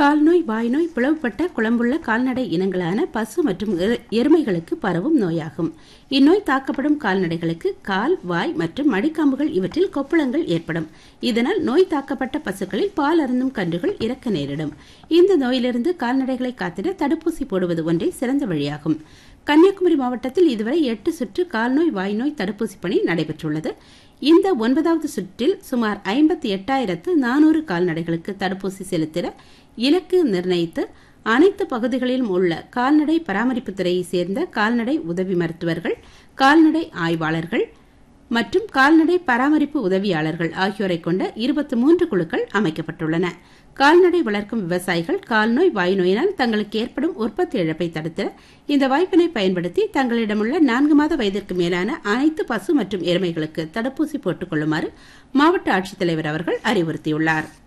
கால்நோய் வாய்நோய் பிளவுபட்ட குழம்புள்ள கால்நடை இனங்களான பசு மற்றும் எரு- எருமைகளுக்கு பரவும் நோயாகும் இந்நோய் தாக்கப்படும் கால்நடைகளுக்கு கால் வாய் மற்றும் மடிக்காம்புகள் இவற்றில் கொப்பளங்கள் ஏற்படும் இதனால் நோய் தாக்கப்பட்ட பசுக்களில் பால் அருந்தும் கன்றுகள் இறக்க நேரிடும் இந்த நோயிலிருந்து கால்நடைகளை காத்திட தடுப்பூசி போடுவது ஒன்றே சிறந்த வழியாகும் கன்னியாகுமரி மாவட்டத்தில் இதுவரை எட்டு சுற்று கால்நோய் வாய்நோய் தடுப்பூசி பணி நடைபெற்றுள்ளது இந்த ஒன்பதாவது சுற்றில் சுமார் ஐம்பத்தி எட்டாயிரத்து நானூறு கால்நடைகளுக்கு தடுப்பூசி செலுத்திட இலக்கு நிர்ணயித்து அனைத்து பகுதிகளிலும் உள்ள கால்நடை பராமரிப்புத் துறையைச் சேர்ந்த கால்நடை உதவி மருத்துவர்கள் கால்நடை ஆய்வாளர்கள் மற்றும் கால்நடை பராமரிப்பு உதவியாளர்கள் ஆகியோரை கொண்ட இருபத்தி மூன்று குழுக்கள் அமைக்கப்பட்டுள்ளன கால்நடை வளர்க்கும் விவசாயிகள் கால்நோய் வாய்நோயினால் தங்களுக்கு ஏற்படும் உற்பத்தி இழப்பை தடுத்து இந்த வாய்ப்பினை பயன்படுத்தி தங்களிடமுள்ள நான்கு மாத வயதிற்கு மேலான அனைத்து பசு மற்றும் எருமைகளுக்கு தடுப்பூசி போட்டுக் கொள்ளுமாறு மாவட்ட ஆட்சித்தலைவர் அவர்கள் அறிவுறுத்தியுள்ளார்